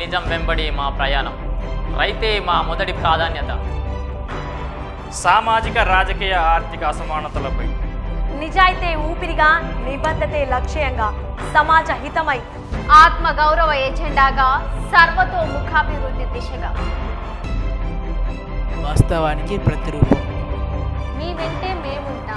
నిజం వెంబడి మా ప్రయాణం రైతే మా మొదటి ప్రాధాన్యత సామాజిక రాజకీయ ఆర్థిక అసమానతలపై నిజాయితీ ఊపిరిగా నిబద్ధతే లక్ష్యంగా సమాజ హితమై ఆత్మ గౌరవ ఎజెండాగా సర్వతోముఖాభివృద్ధి దిశగా వాస్తవానికి ప్రతిరూపం మీ వెంటే మేముంటాం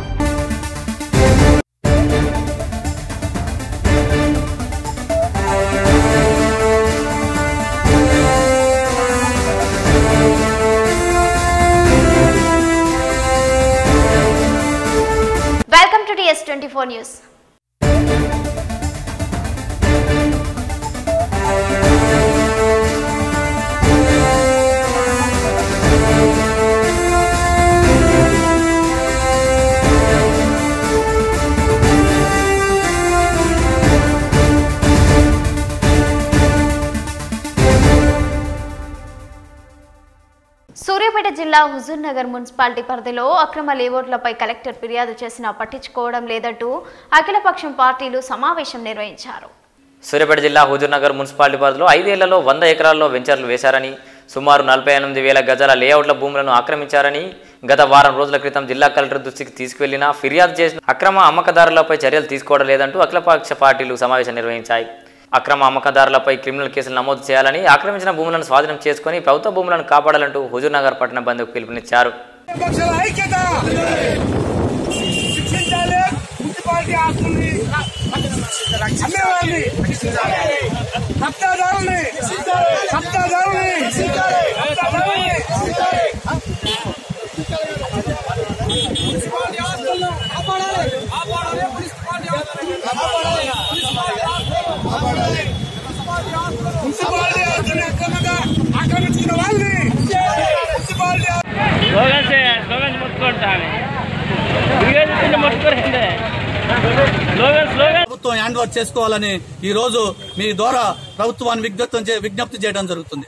welcome to TS twenty four news Suryapet జిల్లా హుజూర్ నగర్ మున్సిపాలిటీ పరిధిలో అక్రమ లేఅవుట్లపై కలెక్టర్ ఫిర్యాదు చేసినా పట్టించుకోవడం లేదంటూ అఖిలపక్షం పార్టీలు సమావేశం నిర్వహించారు సూర్యాపేట జిల్లా హుజూర్నగర్ మున్సిపాలిటీ పరిధిలో ఐదేళ్లలో వంద ఎకరాల్లో వెంచర్లు వేశారని సుమారు నలభై ఎనిమిది వేల గజాల లేఅవుట్ల భూములను ఆక్రమించారని గత వారం రోజుల క్రితం జిల్లా కలెక్టర్ దృష్టికి తీసుకువెళ్లినా ఫిర్యాదు చేసిన అక్రమ అమ్మకదారులపై చర్యలు తీసుకోవడం లేదంటూ అఖిలపక్ష పార్టీలు సమావేశం నిర్వహించాయి అక్రమ అమ్మకదారులపై క్రిమినల్ కేసులు నమోదు చేయాలని ఆక్రమించిన భూములను స్వాధీనం చేసుకుని ప్రభుత్వ భూములను కాపాడాలంటూ హుజూర్నగర్ పట్టణ బంధుకు పిలుపునిచ్చారు పక్షాల ఐక్యత శిక్షించాలి మున్సిపాలిటీ ఆస్తుల్ని అమ్మేవారిని హత్యాదారుల్ని హత్యాదారుల్ని హత్యాదారుల్ని మున్సిపాలిటీ ఆస్తులను కాపాడాలి కాపాడాలి మున్సిపాలిటీ ఆస్తులను కాపాడాలి కాపాడాలి మున్సిపాలిటీ ఆస్తుల్ని అక్రమంగా ఆక్రమించిన వాళ్ళని మున్సిపాలిటీ స్లోగన్స్ స్లోగన్స్ ముట్టుకుంటాను ముట్టుకోరండి స్లోగన్ స్లోగన్ ప్రభుత్వం హ్యాండ్ ఓవర్ చేసుకోవాలని ఈ రోజు మీ ద్వారా ప్రభుత్వాన్ని విజ్ఞప్తం చే- విజ్ఞప్తి చేయడం జరుగుతుంది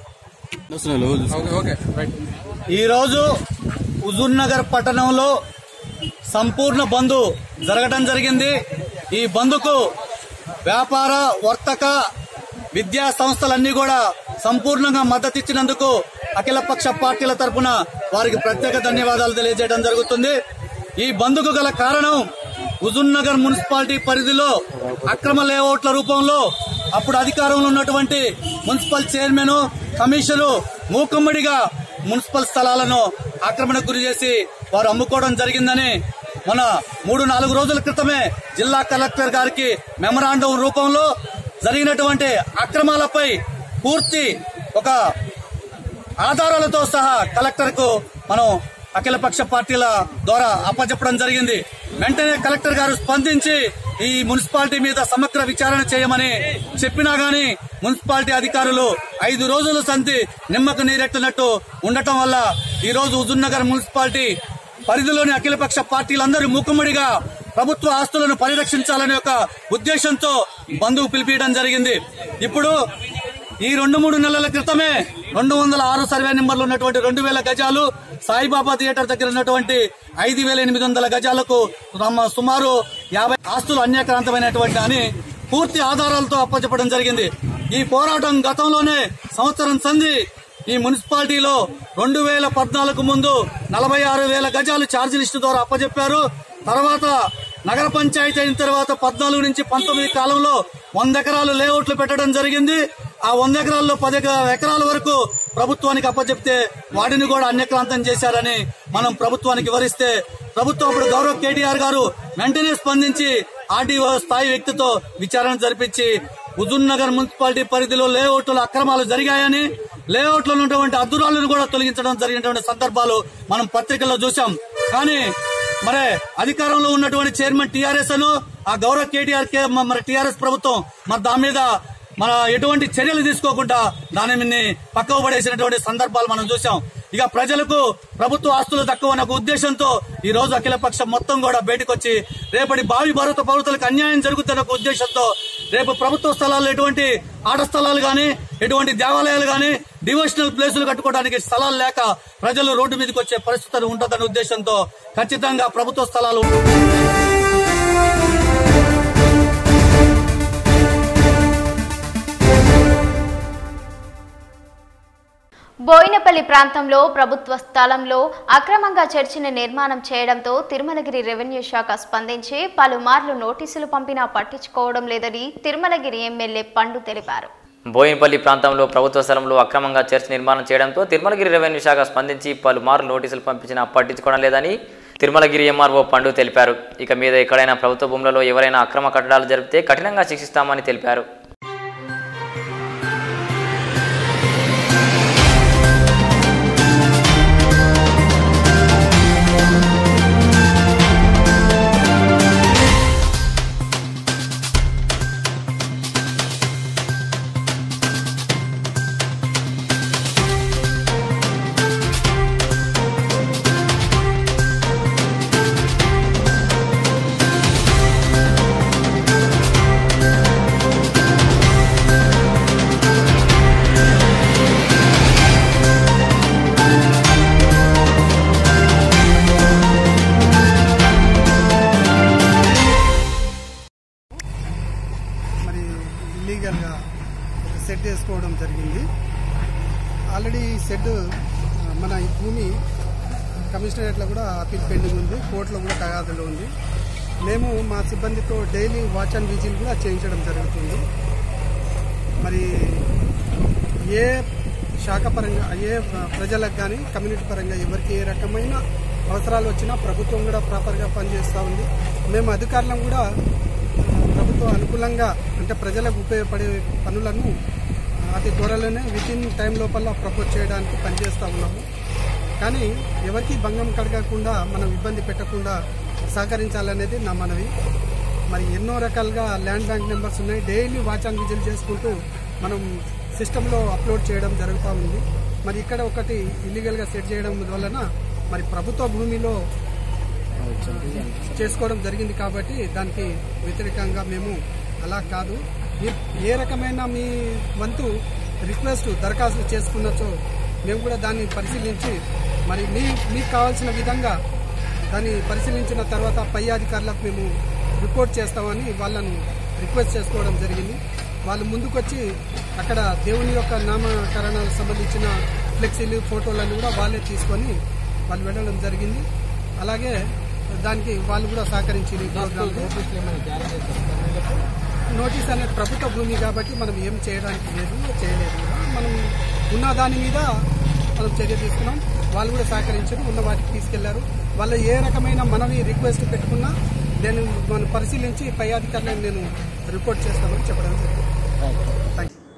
ఈ రోజు హుజూర్ నగర్ పట్టణంలో సంపూర్ణ బంద్ జరగడం జరిగింది ఈ బంద్కు వ్యాపార వర్తక విద్యా సంస్థలన్నీ కూడా సంపూర్ణంగా మద్దతు ఇచ్చినందుకు అఖిలపక్ష పార్టీల తరపున వారికి ప్రత్యేక ధన్యవాదాలు తెలియజేయడం జరుగుతుంది ఈ బంద్కు గల కారణం హుజూర్ నగర్ మున్సిపాలిటీ పరిధిలో అక్రమ లేఅవుట్ల రూపంలో అప్పుడు అధికారంలో ఉన్నటువంటి మున్సిపల్ చైర్మన్ కమిషనరు మూకుమ్మడిగా మున్సిపల్ స్థలాలను ఆక్రమణకు గురి చేసి వారు అమ్ముకోవడం జరిగిందని మన మూడు నాలుగు రోజుల క్రితమే జిల్లా కలెక్టర్ గారికి మెమరాండం రూపంలో జరిగినటువంటి అక్రమాలపై పూర్తి ఒక ఆధారాలతో సహా కలెక్టర్ కు మనం అఖిలపక్ష పార్టీల ద్వారా అప్పచెప్పడం జరిగింది వెంటనే కలెక్టర్ గారు స్పందించి ఈ మున్సిపాలిటీ మీద సమగ్ర విచారణ చేయమని చెప్పినా గాని మున్సిపాలిటీ అధికారులు ఐదు రోజులు సంతి నిమ్మకు నీరెట్టినట్టు ఉండటం వల్ల ఈ రోజు హుజూర్నగర్ మున్సిపాలిటీ పరిధిలోని అఖిలపక్ష పార్టీలందరూ మూకుమ్మడిగా ప్రభుత్వ ఆస్తులను పరిరక్షించాలనే ఒక ఉద్దేశంతో బంధువు పిలిపించడం జరిగింది ఇప్పుడు ఈ రెండు మూడు నెలల క్రితమే రెండు వందల ఆరు సర్వే నెంబర్లు ఉన్నటువంటి రెండు వేల గజాలు సాయిబాబా థియేటర్ దగ్గర ఉన్నటువంటి ఐదు వేల ఎనిమిది వందల గజాలకు రమ- సుమారు యాభై ఆస్తులు అన్యాక్రాంతమైనటువంటి అని పూర్తి ఆధారాలతో అప్పచెప్పడం జరిగింది ఈ పోరాటం గతంలోనే సంవత్సరం సంధి ఈ మున్సిపాలిటీలో రెండు వేల పద్నాలుగు ముందు నలభై ఆరు వేల గజాలు ఛార్జ్ లిస్టు ద్వారా అప్పచెప్పారు తర్వాత నగర పంచాయతీ అయిన తర్వాత పద్నాలుగు నుంచి పంతొమ్మిది కాలంలో వంద ఎకరాలు లేఅవుట్లు పెట్టడం జరిగింది ఆ వంద ఎకరాల్లో పది ఎక- ఎకరాల వరకు ప్రభుత్వానికి అప్పచెప్తే వాటిని కూడా అన్యక్రాంతం చేశారని మనం ప్రభుత్వానికి వివరిస్తే ప్రభుత్వం అప్పుడు గౌరవ్ కేటీఆర్ గారు వెంటనే స్పందించి ఆర్డీఓ స్థాయి వ్యక్తితో విచారణ జరిపించి హుజూర్ నగర్ మున్సిపాలిటీ పరిధిలో లేఅవుట్ల అక్రమాలు జరిగాయని లేఅవుట్లో ఉన్నటువంటి అద్దురాలను కూడా తొలగించడం జరిగినటువంటి సందర్భాలు మనం పత్రికల్లో చూసాం కానీ మరి అధికారంలో ఉన్నటువంటి చైర్మన్ టీఆర్ఎస్ అను ఆ గౌరవ కేటీఆర్ కే మరి టీఆర్ఎస్ ప్రభుత్వం మరి దాని మీద మన ఎటువంటి చర్యలు తీసుకోకుండా దానిని పక్కకు పడేసినటువంటి సందర్భాలు మనం చూసాం ఇక ప్రజలకు ప్రభుత్వ ఆస్తులు తక్కువ అనే ఒక ఉద్దేశంతో ఈ రోజు అఖిలపక్షం మొత్తం కూడా బయటకు వచ్చి రేపటి భావి భారత పౌరులకు అన్యాయం జరుగుతున్న ఒక ఉద్దేశంతో రేపు ప్రభుత్వ స్థలాలు ఎటువంటి ఆట స్థలాలు గాని ఎటువంటి దేవాలయాలు గాని డివోషనల్ ప్లేసులు కట్టుకోవడానికి స్థలాలు లేక ప్రజలు రోడ్డు మీదకి వచ్చే పరిస్థితులు ఉంటుందన్న ఉద్దేశంతో ఖచ్చితంగా ప్రభుత్వ స్థలాలు బోయినపల్లి ప్రాంతంలో ప్రభుత్వ స్థలంలో అక్రమంగా చర్చిని నిర్మాణం చేయడంతో తిరుమలగిరి రెవెన్యూ శాఖ స్పందించి పలుమార్లు నోటీసులు పంపినా పట్టించుకోవడం లేదని తిరుమలగిరి ఎమ్మెల్యే పండు తెలిపారు బోయినపల్లి ప్రాంతంలో ప్రభుత్వ స్థలంలో అక్రమంగా చర్చ్ నిర్మాణం చేయడంతో తిరుమలగిరి రెవెన్యూ శాఖ స్పందించి పలుమార్లు నోటీసులు పంపించినా పట్టించుకోవడం లేదని తిరుమలగిరి ఎంఆర్ఓ పండు తెలిపారు ఇక మీద ఎక్కడైనా ప్రభుత్వ భూములలో ఎవరైనా అక్రమ కట్టడాలు జరిపితే కఠినంగా శిక్షిస్తామని తెలిపారు మరి ఇల్లీగల్గా ఒక సెట్ వేసుకోవడం జరిగింది ఆల్రెడీ ఈ సెడ్ ఆ, మన ఈ భూమి కమిషనరేట్లో కూడా అప్పీల్ పెండింగ్ ఉంది కోర్టులో కూడా తగాదులో ఉంది మేము మా సిబ్బందితో డైలీ వాచ్ అండ్ విజిల్ కూడా చేయించడం జరుగుతుంది మరి ఏ శాఖ పరంగా ఏ ప్రజలకు కానీ కమ్యూనిటీ పరంగా ఎవరికి ఏ రకమైన అవసరాలు వచ్చినా ప్రభుత్వం కూడా ప్రాపర్గా పనిచేస్తూ ఉంది మేము అధికారులం కూడా ప్రభుత్వం అనుకూలంగా అంటే ప్రజలకు ఉపయోగపడే పనులను అతి త్వరలోనే విత్ ఇన్ టైం లోపల ప్రపోజ్ చేయడానికి పనిచేస్తూ ఉన్నాము కానీ ఎవరికి భంగం కలగకుండా మనం ఇబ్బంది పెట్టకుండా సహకరించాలనేది నా మనవి మరి ఎన్నో రకాలుగా ల్యాండ్ బ్యాంక్ నెంబర్స్ ఉన్నాయి డైలీ వాచ్ అండ్ విజిల్ చేసుకుంటూ మనం సిస్టంలో అప్లోడ్ చేయడం జరుగుతూ ఉంది మరి ఇక్కడ ఒకటి ఇల్లీగల్గా సెట్ చేయడం వలన మరి ప్రభుత్వ భూమిలో చేసుకోవడం జరిగింది కాబట్టి దానికి వ్యతిరేకంగా మేము అలా కాదు మీరు ఏ రకమైన మీ వంతు రిక్వెస్ట్ దరఖాస్తు చేసుకున్నచో మేము కూడా దాన్ని పరిశీలించి మరి మీ మీకు కావాల్సిన విధంగా దాన్ని పరిశీలించిన తర్వాత పై అధికారులకు మేము రిపోర్ట్ చేస్తామని వాళ్ళను రిక్వెస్ట్ చేసుకోవడం జరిగింది వాళ్ళు ముందుకొచ్చి అక్కడ దేవుని యొక్క నామకరణాలకు సంబంధించిన ఫ్లెక్సీలు ఫోటోలను కూడా వాళ్ళే తీసుకొని వాళ్ళు వెళ్ళడం జరిగింది అలాగే దానికి వాళ్ళు కూడా సహకరించింది ఈ ప్రోగ్రాంకి. నోటీస్ అనేది ప్రభుత్వ భూమి కాబట్టి మనం ఏం చేయడానికి లేదు చేయలేదు కూడా మనం ఉన్న దాని మీద మనం చర్య తీసుకున్నాం వాళ్ళు కూడా సహకరించారు ఉన్న వాటికి తీసుకెళ్లారు వాళ్ళు ఏ రకమైన మనవి రిక్వెస్ట్ పెట్టుకున్నా నేను మనం పరిశీలించి పై అధికారులను నేను రిపోర్ట్ చేస్తామని చెప్పడం జరిగింది థ్యాంక్ యూ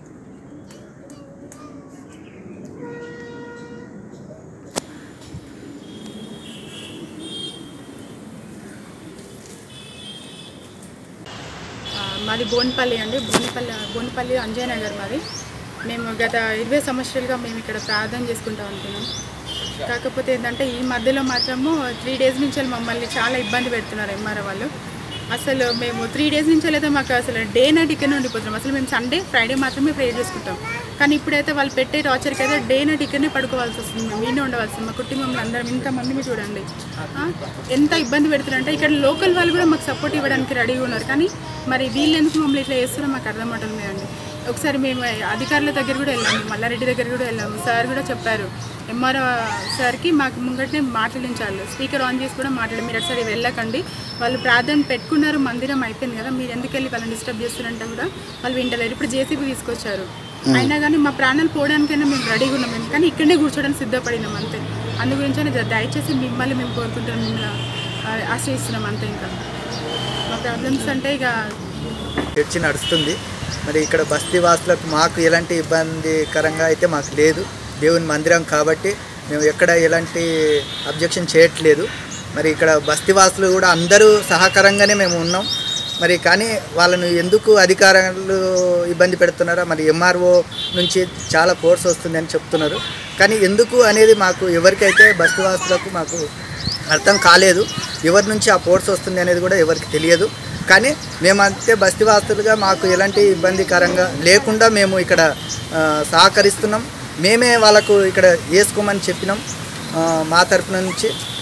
ఆ, మాది బోన్పల్లి అండి బోన్పల్లి బోన్పల్లి అంజయ్ నగర్ మాది మేము గత ఇరవై సంవత్సరాలుగా మేము ఇక్కడ ప్రార్థన చేసుకుంటా ఉంటున్నాం కాకపోతే ఏంటంటే ఈ మధ్యలో మాత్రము త్రీ డేస్ నుంచి మమ్మల్ని చాలా ఇబ్బంది పెడుతున్నారు ఎంఆర్ఓ వాళ్ళు అసలు మేము త్రీ డేస్ నుంచి అయితే మాకు అసలు డే నైట్ ఇక్కడనే ఉండిపోతున్నాం అసలు మేము సండే ఫ్రైడే మాత్రమే ప్రేయర్ చేసుకుంటాం కానీ ఇప్పుడైతే వాళ్ళు పెట్టే టార్చర్కి అయితే డే నైట్ ఇక్కడనే పడుకోవాల్సి వస్తుంది మేము ఈయనే ఉండవలసింది మా కుటుంబంలో అందరం ఇంతమంది మీరు చూడండి ఆ, ఎంత ఇబ్బంది పెడుతున్నారంటే ఇక్కడ లోకల్ వాళ్ళు కూడా మాకు సపోర్ట్ ఇవ్వడానికి రెడీగా ఉన్నారు కానీ మరి వీళ్ళు ఎందుకు మమ్మల్ని ఇట్లా చేస్తారో మాకు అర్థం అవుతుంది అండి ఒకసారి మేము అధికారుల దగ్గర కూడా వెళ్ళాము మల్లారెడ్డి దగ్గర కూడా వెళ్ళాము సార్ కూడా చెప్పారు ఎంఆర్ఓ సార్కి మాకు ముంగటనే మాట్లాడించాలి స్పీకర్ ఆన్ చేసి కూడా మాట్లాడి మీరు ఒకసారి వెళ్ళకండి వాళ్ళు ప్రార్థన పెట్టుకున్నారు మందిరం అయిపోయింది కదా మీరు ఎందుకు వెళ్ళి వాళ్ళని డిస్టర్బ్ చేస్తున్నారంటే కూడా వాళ్ళు వింటలేరు ఇప్పుడు జేసీబీ తీసుకొచ్చారు అయినా కానీ మా ప్రాణాలు పోవడానికైనా మేము రెడీగా ఉన్నాం మేము కానీ ఇక్కడనే కూర్చోడానికి సిద్ధపడినాం అంతే అందు గురించి దయచేసి మిమ్మల్ని మేము కోరుకుంటున్నాం మిమ్మల్ని ఆ, ఆశ్రయిస్తున్నాం అంతే ఇంకా మా ప్రాబ్లమ్స్ అంటే ఇక చర్చి నడుస్తుంది మరి ఇక్కడ బస్తీ వాసులకు మాకు ఎలాంటి ఇబ్బందికరంగా అయితే మాకు లేదు దేవుని మందిరం కాబట్టి మేము ఎక్కడ ఎలాంటి అబ్జెక్షన్ చేయట్లేదు మరి ఇక్కడ బస్తీ వాసులు కూడా అందరూ సహకారంగానే మేము ఉన్నాం మరి కానీ వాళ్ళను ఎందుకు అధికారులు ఇబ్బంది పెడుతున్నారో మరి ఎంఆర్ఓ నుంచి చాలా ఫోర్స్ వస్తుందని చెప్తున్నారు కానీ ఎందుకు అనేది మాకు ఎవరికైతే బస్తీ వాసులకు మాకు అర్థం కాలేదు ఎవరి నుంచి ఆ ఫోర్స్ వస్తుంది అనేది కూడా ఎవరికి తెలియదు కానీ మేమంతే బస్తీవాసులుగా మాకు ఎలాంటి ఇబ్బందికరంగా లేకుండా మేము ఇక్కడ ఆ, సహకరిస్తున్నాం మేమే వాళ్ళకు ఇక్కడ వేసుకోమని చెప్పినాం ఆ, మా తరపున నుంచి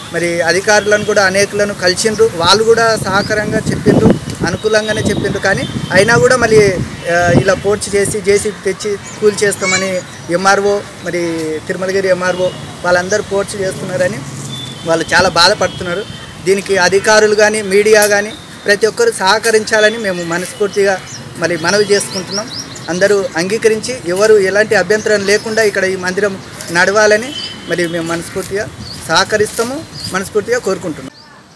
మరి అధికారులను కూడా అనేకులను కలిసిండ్రు వాళ్ళు కూడా సహకారంగా చెప్పిండ్రు అనుకూలంగానే చెప్పిండ్రు కానీ అయినా కూడా మళ్ళీ ఆ, ఇలా పోర్చి చేసి జేసీ తెచ్చి కూల్ చేస్తామని ఎంఆర్ఓ మరి తిరుమలగిరి ఎంఆర్ఓ వాళ్ళందరూ పోర్చి చేస్తున్నారని వాళ్ళు చాలా బాధపడుతున్నారు దీనికి అధికారులు కానీ మీడియా కానీ ప్రతి ఒక్కరు సహకరించాలని మేము మనస్ఫూర్తిగా మరి మనవి చేసుకుంటున్నాం అందరూ అంగీకరించి ఎవరు ఎలాంటి అభ్యంతరం లేకుండా ఇక్కడ ఈ మందిరం నడవాలని మరి మేము మనస్ఫూర్తిగా సహకరిస్తాము మనస్ఫూర్తిగా కోరుకుంటున్నాం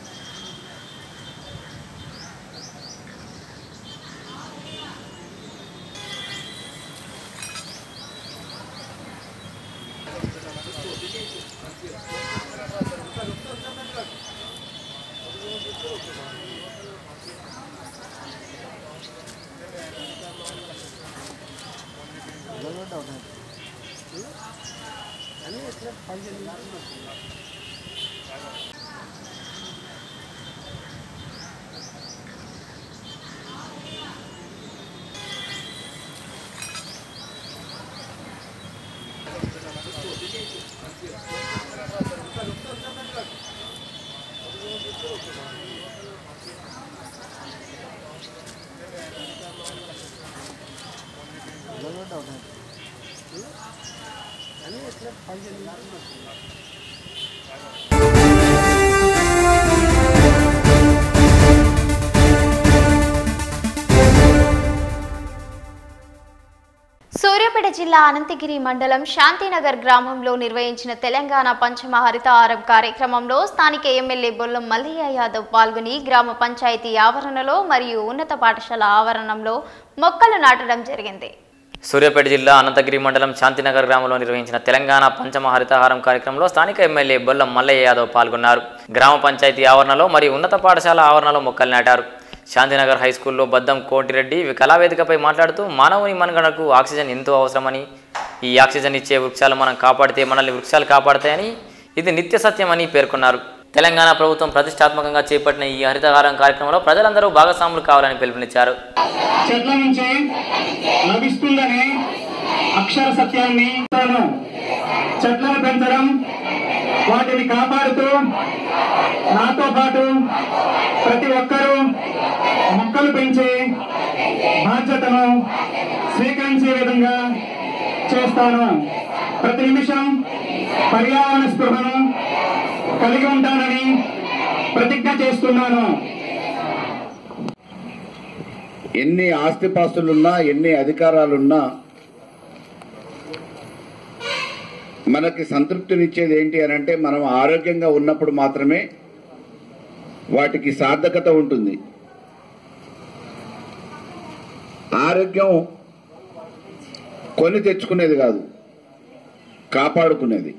సూర్యాపేట జిల్లా అనంతగిరి మండలం శాంతినగర్ గ్రామంలో నిర్వహించిన తెలంగాణ పంచమ హరితహారం కార్యక్రమంలో స్థానిక ఎమ్మెల్యే బొల్లం మల్లయ్య యాదవ్ పాల్గొని గ్రామ పంచాయతీ ఆవరణలో మరియు ఉన్నత పాఠశాల ఆవరణంలో మొక్కలు నాటడం జరిగింది సూర్యాపేట జిల్లా అనంతగిరి మండలం శాంతినగర్ గ్రామంలో నిర్వహించిన తెలంగాణ పంచమ హరితహారం కార్యక్రమంలో స్థానిక ఎమ్మెల్యే బొల్లం మల్లయ్య యాదవ్ పాల్గొన్నారు గ్రామ పంచాయతీ ఆవరణలో మరియు ఉన్నత పాఠశాల ఆవరణలో మొక్కలు నాటారు శాంతినగర్ హై స్కూల్లో బద్దం కోటిరెడ్డి వి- కళావేదికపై మాట్లాడుతూ మానవుని మనుగడకు ఆక్సిజన్ ఎంతో అవసరమని ఈ ఆక్సిజన్ ఇచ్చే వృక్షాలు మనం కాపాడితే మనల్ని వృక్షాలు కాపాడతాయని ఇది నిత్య సత్యమని పేర్కొన్నారు తెలంగాణ ప్రభుత్వం ప్రతిష్టాత్మకంగా చేపట్టిన ఈ హరితహారం కార్యక్రమంలో ప్రజలందరూ భాగస్వాములు కావాలని పిలుపునిచ్చారు చెట్ల నుంచి లభిస్తుందనే అక్షర సత్యాన్ని తాను చెట్లను పెంచడం వాటిని కాపాడుతూ నాతో పాటు ప్రతి ఒక్కరూ మొక్కలు పెంచే బాధ్యతను స్వీకరించే విధంగా చేస్తాను ప్రతి నిమిషం పర్యావరణ స్పృహను కలిగి ఉంటానని ప్రతిజ్ఞ చేస్తున్నాను ఎన్ని ఆస్తిపాస్తులున్నా ఎన్ని అధికారాలున్నా మనకి సంతృప్తినిచ్చేది ఏంటి అని అంటే మనం ఆరోగ్యంగా ఉన్నప్పుడు మాత్రమే వాటికి సార్థకత ఉంటుంది ఆరోగ్యం కొని తెచ్చుకునేది కాదు కాపాడుకునేది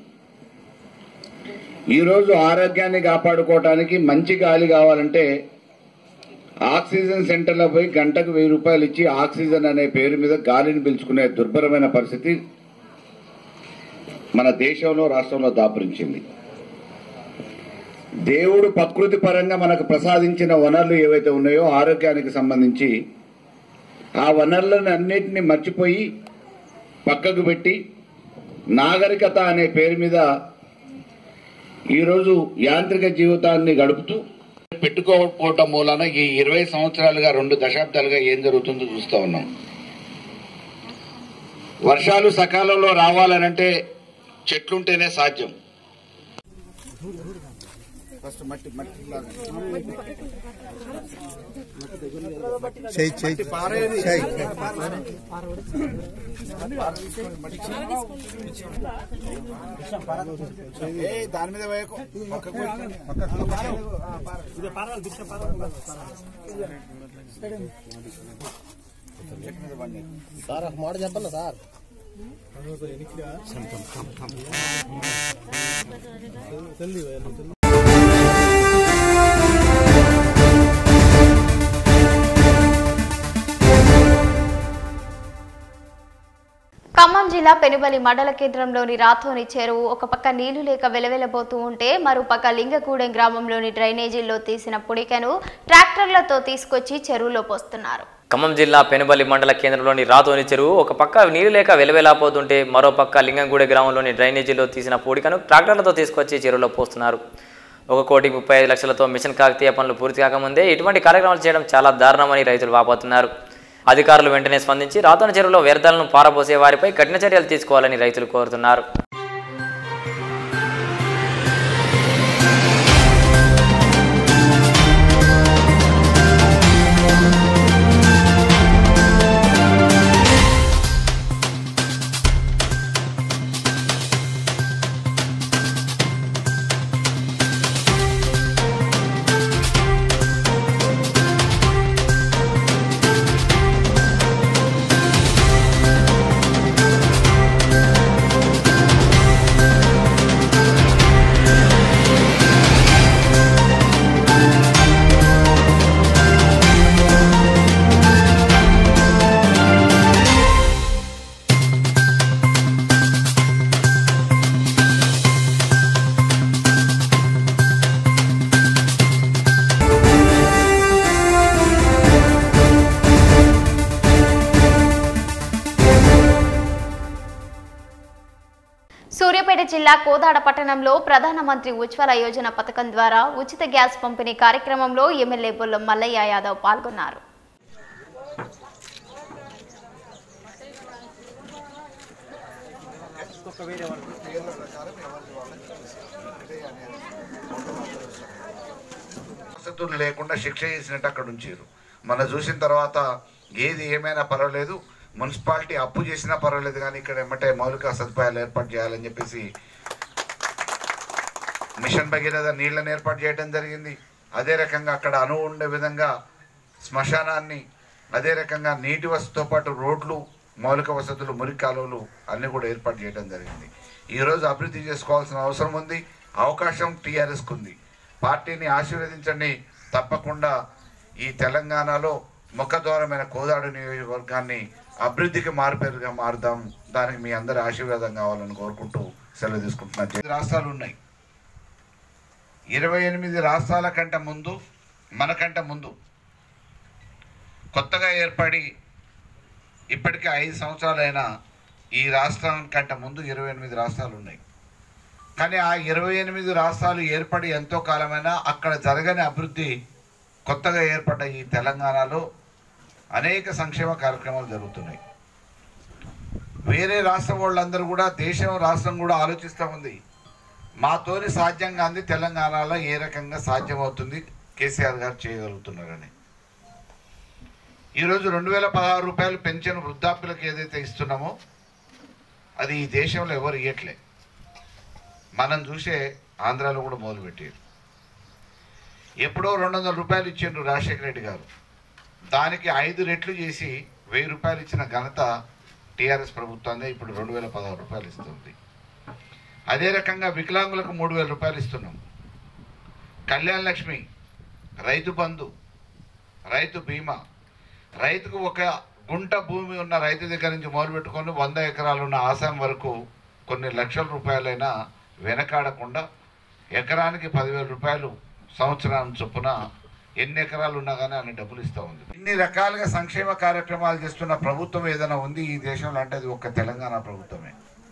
ఈరోజు ఆరోగ్యాన్ని కాపాడుకోవటానికి మంచి గాలి కావాలంటే ఆక్సిజన్ సెంటర్లో పోయి గంటకు వెయ్యి రూపాయలు ఇచ్చి ఆక్సిజన్ అనే పేరు మీద గాలిని పీల్చుకునే దుర్భరమైన పరిస్థితి మన దేశంలో రాష్ట్రంలో దాపురించింది దేవుడు ప్రకృతి పరంగా మనకు ప్రసాదించిన వనరులు ఏవైతే ఉన్నాయో ఆరోగ్యానికి సంబంధించి ఆ వనరులను అన్నిటినీ మర్చిపోయి పక్కకు పెట్టి నాగరికత అనే పేరు మీద ఈరోజు యాంత్రిక జీవితాన్ని గడుపుతూ పెట్టుకోకపోవటం మూలన ఈ ఇరవై సంవత్సరాలుగా రెండు దశాబ్దాలుగా ఏం జరుగుతుందో చూస్తా ఉన్నాం వర్షాలు సకాలంలో రావాలనంటే చెట్లుంటేనే సాధ్యం చెయ్యి చెయ్యి చెయ్యి దాని మీద వేయకు పక్కకు సార్ మాట చెప్పండి సార్ ఖమ్మం జిల్లా పెనుబలి మండల కేంద్రంలోని రాథోని చెరువు ఒక పక్క నీళ్లు లేక వెలవెలబోతూ ఉంటే మరోపక్క లింగగూడెం గ్రామంలోని డ్రైనేజీల్లో తీసిన పుడికను ట్రాక్టర్లతో తీసుకొచ్చి చెరువులో పోస్తున్నారు ఖమ్మం జిల్లా పెనుబల్లి మండల కేంద్రంలోని రాతోని చెరువు ఒక పక్క నీరు లేక వెలవెలాపోతుంటే మరో పక్క లింగంగూడె గ్రామంలోని డ్రైనేజీలో తీసిన పూడికను ట్రాక్టర్లతో తీసుకొచ్చి చెరువులో పోస్తున్నారు ఒక కోటి ముప్పై ఐదు లక్షలతో మిషన్ కాకతీయ పనులు పూర్తి కాకముందే ఇటువంటి కార్యక్రమాలు చేయడం చాలా దారుణమని రైతులు వాపోతున్నారు అధికారులు వెంటనే స్పందించి రాతోన చెరువులో వ్యర్థాలను పారబోసే వారిపై కఠిన చర్యలు తీసుకోవాలని రైతులు కోరుతున్నారు సూర్యాపేట జిల్లా కోదాడ పట్టణంలో ప్రధానమంత్రి ఉజ్వల యోజన పథకం ద్వారా ఉచిత గ్యాస్ పంపిణీ కార్యక్రమంలో ఎమ్మెల్యే బొల్లం మల్లయ్య యాదవ్ పాల్గొన్నారు వసతులు లేకుండా శిక్ష చేసినట్టు అక్కడ ఉంచారు మనం చూసిన తర్వాత ఏది ఏమైనా పర్వాలేదు మున్సిపాలిటీ అప్పు చేసినా పర్వాలేదు కానీ ఇక్కడ ఏమంటే మౌలిక సదుపాయాలు ఏర్పాటు చేయాలని చెప్పేసి మిషన్ భగీరథ నీళ్లను ఏర్పాటు చేయడం జరిగింది అదే రకంగా అక్కడ అణువు ఉండే విధంగా శ్మశానాన్ని అదే రకంగా నీటి వసతితో పాటు రోడ్లు మౌలిక వసతులు మురికి కాలువలు అన్నీ కూడా ఏర్పాటు చేయడం జరిగింది ఈరోజు అభివృద్ధి చేసుకోవాల్సిన అవసరం ఉంది అవకాశం టీఆర్ఎస్కు ఉంది పార్టీని ఆశీర్వదించండి తప్పకుండా ఈ తెలంగాణలో ముఖద్వారమైన కోదాడు నియోజకవర్గాన్ని అభివృద్ధికి మారుపేరుగా మారుదాం దానికి మీ అందరి ఆశీర్వాదం కావాలని కోరుకుంటూ సెలవు తీసుకుంటున్నాను ఐదు రాష్ట్రాలు ఉన్నాయి ఇరవై ఎనిమిది రాష్ట్రాల కంటే ముందు మనకంటే ముందు కొత్తగా ఏర్పడి ఇప్పటికే ఐదు సంవత్సరాలైన ఈ రాష్ట్రం కంటే ముందు ఇరవై ఎనిమిది రాష్ట్రాలు ఉన్నాయి కానీ ఆ ఇరవై ఎనిమిది రాష్ట్రాలు ఏర్పడి ఎంతో కాలమైనా అక్కడ జరగని అభివృద్ధి కొత్తగా ఏర్పడ్డ ఈ తెలంగాణలో అనేక సంక్షేమ కార్యక్రమాలు జరుగుతున్నాయి వేరే రాష్ట్రం వాళ్ళందరూ కూడా దేశం రాష్ట్రం కూడా ఆలోచిస్తూ ఉంది మాతోని సాధ్యంగా అంది తెలంగాణలో ఏ రకంగా సాధ్యమవుతుంది కేసీఆర్ గారు చేయగలుగుతున్నారని ఈరోజు రెండు వేల పదహారు రూపాయలు పెన్షన్ వృద్ధాప్యులకు ఏదైతే ఇస్తున్నామో అది ఈ దేశంలో ఎవరు ఇవ్వట్లే మనం చూసే ఆంధ్రాలో కూడా మొదలుపెట్టారు ఎప్పుడో రెండు వందల రూపాయలు ఇచ్చిండ్రు రాజశేఖర రెడ్డి గారు దానికి ఐదు రెట్లు చేసి వెయ్యి రూపాయలు ఇచ్చిన ఘనత టీఆర్ఎస్ ప్రభుత్వాన్ని ఇప్పుడు రెండు వేల పదహారు రూపాయలు ఇస్తుంది అదే రకంగా వికలాంగులకు మూడు వేల రూపాయలు ఇస్తున్నాం కళ్యాణ లక్ష్మి రైతు బంధు రైతు బీమా రైతుకు ఒక గుంట భూమి ఉన్న రైతు దగ్గర నుంచి మొదలుపెట్టుకొని వంద ఎకరాలు ఉన్న ఆసాం వరకు కొన్ని లక్షల రూపాయలైనా వెనకాడకుండా ఎకరానికి పదివేల రూపాయలు సంవత్సరం చొప్పున ఎన్ని ఎకరాలు ఉన్నా కానీ అన్ని డబ్బులు ఇస్తూ ఉంది ఇన్ని రకాలుగా సంక్షేమ కార్యక్రమాలు చేస్తున్న ప్రభుత్వం ఏదైనా ఉంది ఈ దేశంలో అంటే అది ఒక్క తెలంగాణ ప్రభుత్వమే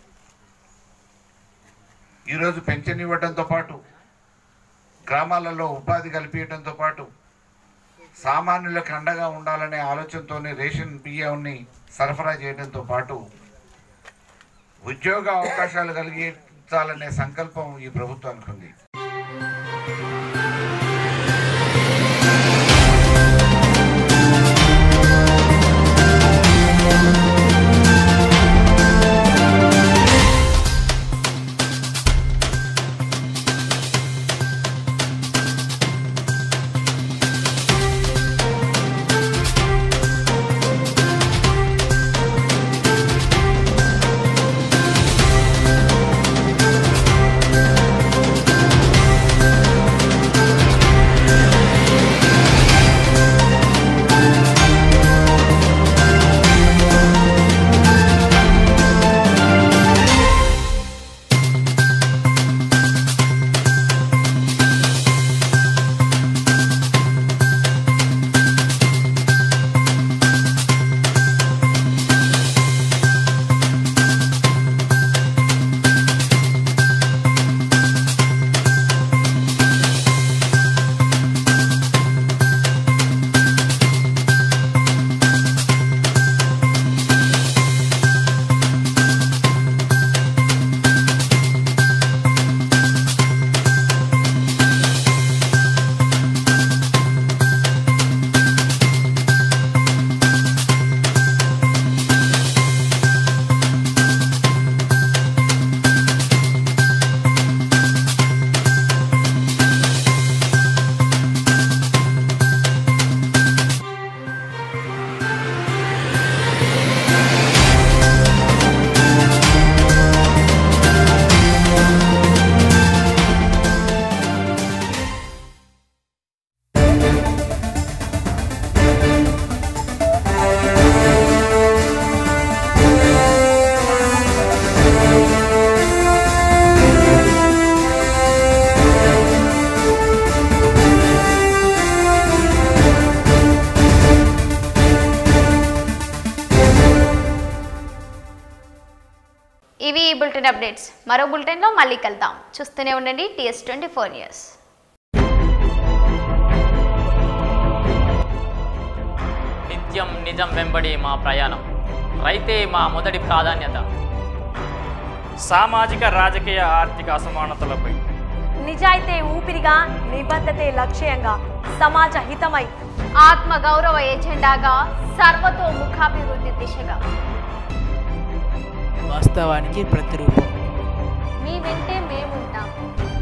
ఈరోజు పెన్షన్ ఇవ్వడంతో పాటు గ్రామాలలో ఉపాధి కల్పించడంతో పాటు సామాన్యులకు అండగా ఉండాలనే ఆలోచనతోనే రేషన్ బియ్యాన్ని సరఫరా చేయడంతో పాటు ఉద్యోగ అవకాశాలు కలిగించాలనే సంకల్పం ఈ ప్రభుత్వానికి ఉంది ఈ బులెటిన్ అప్డేట్స్ మరో బులెటిన్లో మళ్ళీ కలుద్దాం చూస్తూనే ఉండండి టీఎస్ ట్వంటీ ఫోర్ న్యూస్ నిత్యం నిజం వెంబడి మా ప్రయాణం రైతే మా మొదటి ప్రాధాన్యత సామాజిక రాజకీయ ఆర్థిక అసమానతలపై నిజాయితీ ఊపిరిగా నిబద్ధతే లక్ష్యంగా సమాజ హితమై ఆత్మ గౌరవ ఎజెండాగా సర్వతోముఖాభివృద్ధి దిశగా వాస్తవానికి ప్రతిరూపం మీ వెంటే మేముంటాం